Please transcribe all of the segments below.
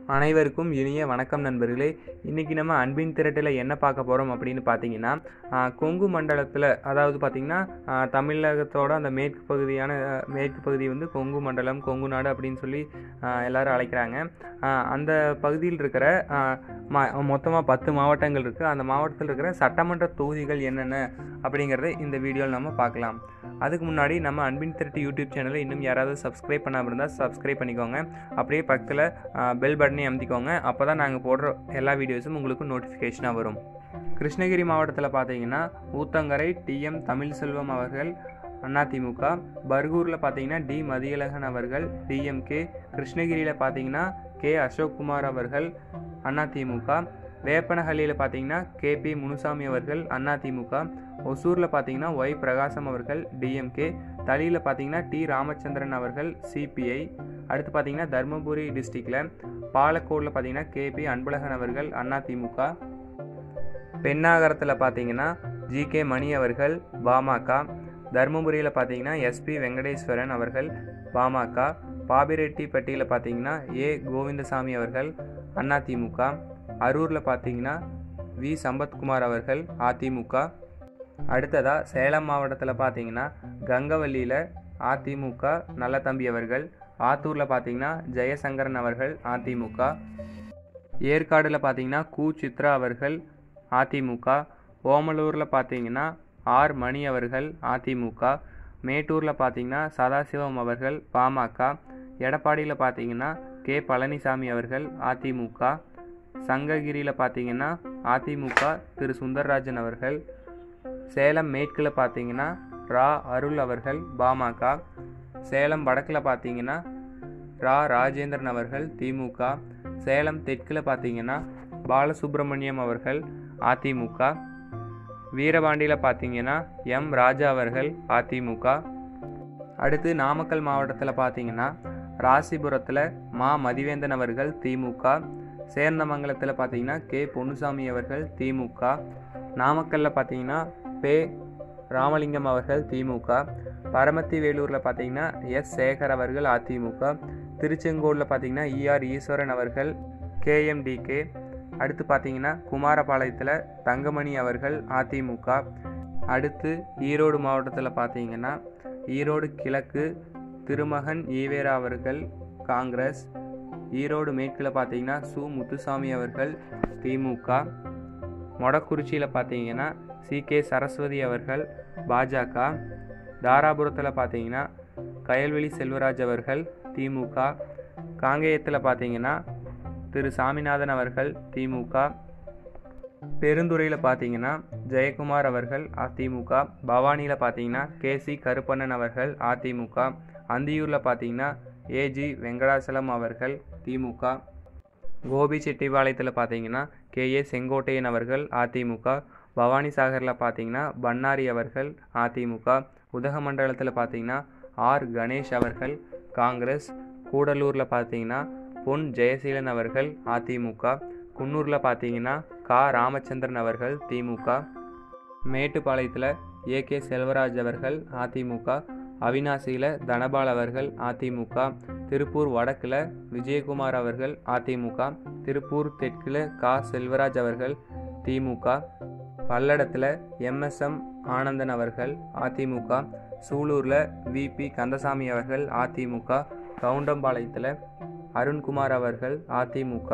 அனைவருக்கும் இனிய வணக்கம் நண்பர்களே இன்றைக்கி நம்ம அன்பின் திரட்டில் என்ன பார்க்க போகிறோம் அப்படின்னு பார்த்தீங்கன்னா ஆஹ், கொங்கு மண்டலத்தில் அதாவது பார்த்திங்கன்னா ஆஹ், தமிழகத்தோட அந்த மேற்கு பகுதியான ஆஹ், மேற்கு பகுதி வந்து கொங்கு மண்டலம் கொங்கு நாடு அப்படின்னு சொல்லி ஆஹ், எல்லாரும் அழைக்கிறாங்க ஆஹ், அந்த பகுதியில் இருக்கிற மொத்தமாக பத்து மாவட்டங்கள் இருக்குது அந்த மாவட்டத்தில் இருக்கிற சட்டமன்ற தொகுதிகள் என்னென்ன அப்படிங்கிறத இந்த வீடியோவில் நம்ம பார்க்கலாம் அதுக்கு முன்னாடி நம்ம அன்பின் திரட்டு யூடியூப் சேனலை இன்னும் யாராவது சப்ஸ்கிரைப் பண்ணாமல் இருந்தால் சப்ஸ்கிரைப் பண்ணிக்கோங்க அப்படியே பக்கத்தில் பெல் பட்டனையும் அமுத்திக்கோங்க அப்போ தான் நாங்கள் போடுற எல்லா வீடியோஸும் உங்களுக்கு நோட்டிஃபிகேஷனாக வரும் கிருஷ்ணகிரி மாவட்டத்தில் பார்த்தீங்கன்னா ஊத்தங்கரை டிஎம் தமிழ்செல்வம் அவர்கள் அதிமுக பர்கூரில் பார்த்தீங்கன்னா டி மதியழகன் அவர்கள் டிஎம்கே கிருஷ்ணகிரியில் பார்த்தீங்கன்னா கே அசோக்குமார் அவர்கள் அதிமுக வேப்பனஹள்ளியில் பார்த்தீங்கன்னா கேபி முனுசாமி அவர்கள் அதிமுக ஒசூரில் பார்த்தீங்கன்னா ஒய் பிரகாசம் அவர்கள் டிஎம்கே தளியில் பார்த்தீங்கன்னா டி ராமச்சந்திரன் அவர்கள் சிபிஐ அடுத்து பார்த்தீங்கன்னா தருமபுரி டிஸ்ட்ரிக்டில் பாலக்கோடில் பார்த்தீங்கன்னா கேபி அன்பழகன் அவர்கள் அதிமுக பெண்ணாகரத்தில் பார்த்தீங்கன்னா ஜி கே மணி அவர்கள் பாமக தருமபுரியில் பார்த்தீங்கன்னா எஸ்பி வெங்கடேஸ்வரன் அவர்கள் பாமக பாபிரெட்டிப்பட்டியில் பார்த்தீங்கன்னா ஏ கோவிந்தசாமி அவர்கள் அதிமுக அரூரில் பார்த்தீங்கன்னா வி சம்பத்குமார் அவர்கள் அதிமுக அடுத்ததாக சேலம் மாவட்டத்தில் பார்த்தீங்கன்னா கங்கவல்லியில் அதிமுக நல்லதம்பி அவர்கள் ஆத்தூரில் பார்த்தீங்கன்னா ஜெயசங்கரன் அவர்கள் அதிமுக ஏற்காடில் பார்த்தீங்கன்னா கு சித்ரா அவர்கள் அதிமுக ஓமலூரில் பார்த்தீங்கன்னா ஆர் மணி அவர்கள் அதிமுக மேட்டூரில் பார்த்தீங்கன்னா சதாசிவம் அவர்கள் பாமக எடப்பாடியில் பார்த்தீங்கன்னா கே பழனிசாமி அவர்கள் அதிமுக சங்ககிரியில் பார்த்தீங்கன்னா அதிமுக திரு சுந்தர்ராஜன் அவர்கள் சேலம் மேற்கில் பார்த்தீங்கன்னா ரா அருள் அவர்கள் பாமக சேலம் வடக்கில் பார்த்தீங்கன்னா ரா ராஜேந்திரன் அவர்கள் திமுக சேலம் தெற்கில் பார்த்தீங்கன்னா பாலசுப்ரமணியம் அவர்கள் அதிமுக வீரபாண்டியில் பார்த்தீங்கன்னா எம் ராஜா அவர்கள் அதிமுக அடுத்து நாமக்கல் மாவட்டத்தில் பார்த்தீங்கன்னா ராசிபுரத்தில் மா மதிவேந்தன் அவர்கள் திமுக சேர்ந்தமங்கலத்தில் பார்த்தீங்கன்னா கே பொன்னுசாமி அவர்கள் திமுக நாமக்கல்லில் பார்த்தீங்கன்னா பே ராமலிங்கம் அவர்கள் திமுக பரமத்தி வேலூரில் பார்த்தீங்கன்னா எஸ் சேகர் அவர்கள் அதிமுக திருச்செங்கோடில் பார்த்தீங்கன்னா இஆர் ஈஸ்வரன் அவர்கள் கேஎம்டிகே அடுத்து பார்த்தீங்கன்னா குமாரபாளையத்தில் தங்கமணி அவர்கள் அதிமுக அடுத்து ஈரோடு மாவட்டத்தில் பார்த்தீங்கன்னா ஈரோடு கிழக்கு திருமகன் ஈவேரா அவர்கள் காங்கிரஸ் ஈரோடு மேற்கில் பார்த்தீங்கன்னா சு முத்துசாமி அவர்கள் திமுக மொடக்குறிச்சியில் பார்த்தீங்கன்னா சி கே சரஸ்வதி அவர்கள் பாஜக தாராபுரத்தில் பார்த்தீங்கன்னா கயல்வெளி செல்வராஜ் அவர்கள் திமுக காங்கேயத்தில் பார்த்தீங்கன்னா திரு சாமிநாதன் அவர்கள் திமுக பெருந்துறையில் பார்த்தீங்கன்னா ஜெயக்குமார் அவர்கள் அதிமுக பவானியில் பார்த்தீங்கன்னா கே சி கருப்பண்ணன் அவர்கள் அதிமுக அந்தியூரில் பார்த்தீங்கன்னா ஏஜி வெங்கடாசலம் அவர்கள் திமுக கோபி செட்டிபாளையத்தில் பார்த்தீங்கன்னா கே ஏ செங்கோட்டையன் அவர்கள் அதிமுக பவானி சாகரில் பார்த்தீங்கன்னா பன்னாரி அவர்கள் அதிமுக உதகமண்டலத்தில் பார்த்தீங்கன்னா ஆர் கணேஷ் அவர்கள் காங்கிரஸ் கூடலூரில் பார்த்தீங்கன்னா பொன் ஜெயசீலன் அவர்கள் அதிமுக குன்னூரில் பார்த்தீங்கன்னா கா ராமச்சந்திரன் அவர்கள் திமுக மேட்டுப்பாளையத்தில் ஏ கே செல்வராஜ் அவர்கள் அதிமுக அவினாசியில் தனபால் அவர்கள் அதிமுக திருப்பூர் வடக்கில் விஜயகுமார் அவர்கள் அதிமுக திருப்பூர் தெற்கில் கா செல்வராஜ் அவர்கள் திமுக பல்லடத்தில் எம்எஸ்எம் ஆனந்தன் அவர்கள் அதிமுக சூலூரில் விபி கந்தசாமி அவர்கள் அதிமுக கவுண்டம்பாளையத்தில் அருண்குமார் அவர்கள் அதிமுக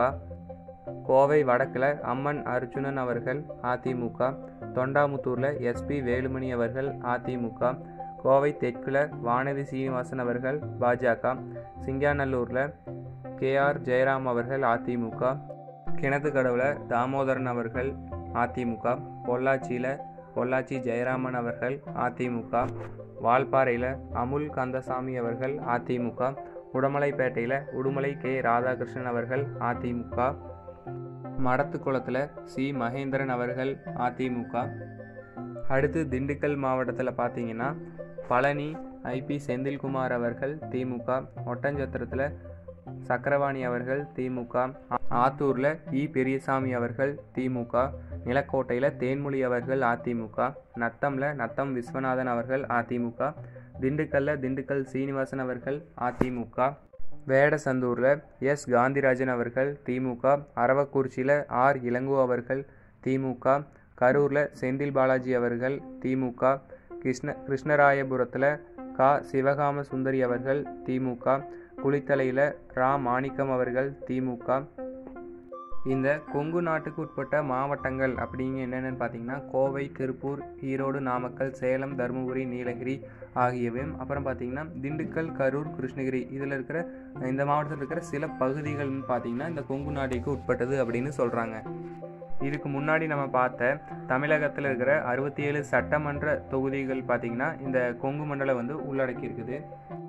கோவை வடக்கில் அம்மன் அர்ஜுனன் அவர்கள் அதிமுக தொண்டாமுத்தூரில் எஸ்பி வேலுமணி அவர்கள் அதிமுக கோவை தெற்கில் வானதி சீனிவாசன் அவர்கள் பாஜக சிங்காநல்லூரில் கேஆர் ஜெயராம் அவர்கள் அதிமுக கிணத்துக்கடவில் தாமோதரன் அவர்கள் அதிமுக பொள்ளாச்சியில் பொள்ளாச்சி ஜெயராமன் அவர்கள் அதிமுக வால்பாறையில் அமுல் கந்தசாமி அவர்கள் அதிமுக உடமலைப்பேட்டையில் உடுமலை கே ராதாகிருஷ்ணன் அவர்கள் அதிமுக மடத்துக்குளத்தில் சி மகேந்திரன் அவர்கள் அதிமுக அடுத்து திண்டுக்கல் மாவட்டத்தில் பார்த்தீங்கன்னா பழனி ஐபி செந்தில்குமார் அவர்கள் திமுக ஒட்டஞ்சத்திரத்தில் சக்கரவாணி அவர்கள் திமுக ஆத்தூரில் இ பெரியசாமி அவர்கள் திமுக நிலக்கோட்டையில் தேன்மொழி அவர்கள் அதிமுக நத்தமில் நத்தம் விஸ்வநாதன் அவர்கள் அதிமுக திண்டுக்கல்ல திண்டுக்கல் சீனிவாசன் அவர்கள் அதிமுக வேடசந்தூரில் எஸ் காந்திராஜன் அவர்கள் திமுக அரவக்குறிச்சியில் ஆர் இளங்கோ அவர்கள் திமுக கரூரில் செந்தில் பாலாஜி அவர்கள் திமுக கிருஷ்ண கிருஷ்ணராயபுரத்தில் கா சிவகாம சுந்தரி அவர்கள் திமுக குளித்தலையில் ரா மாணிக்கம் அவர்கள் திமுக இந்த கொங்கு நாட்டுக்கு உட்பட்ட மாவட்டங்கள் அப்படிங்க என்னென்னு பார்த்தீங்கன்னா கோவை திருப்பூர் ஈரோடு நாமக்கல் சேலம் தருமபுரி நீலகிரி ஆகியவையும் அப்புறம் பார்த்தீங்கன்னா திண்டுக்கல் கரூர் கிருஷ்ணகிரி இதில் இருக்கிற இந்த மாவட்டத்தில் இருக்கிற சில பகுதிகள்னு பார்த்தீங்கன்னா இந்த கொங்கு நாட்டுக்கு உட்பட்டது அப்படின்னு சொல்கிறாங்க இதுக்கு முன்னாடி நம்ம பார்த்த தமிழகத்தில் இருக்கிற அறுபத்தி ஏழு சட்டமன்ற தொகுதிகள் பார்த்திங்கன்னா இந்த கொங்கு மண்டலம் வந்து உள்ளடக்கி இருக்குது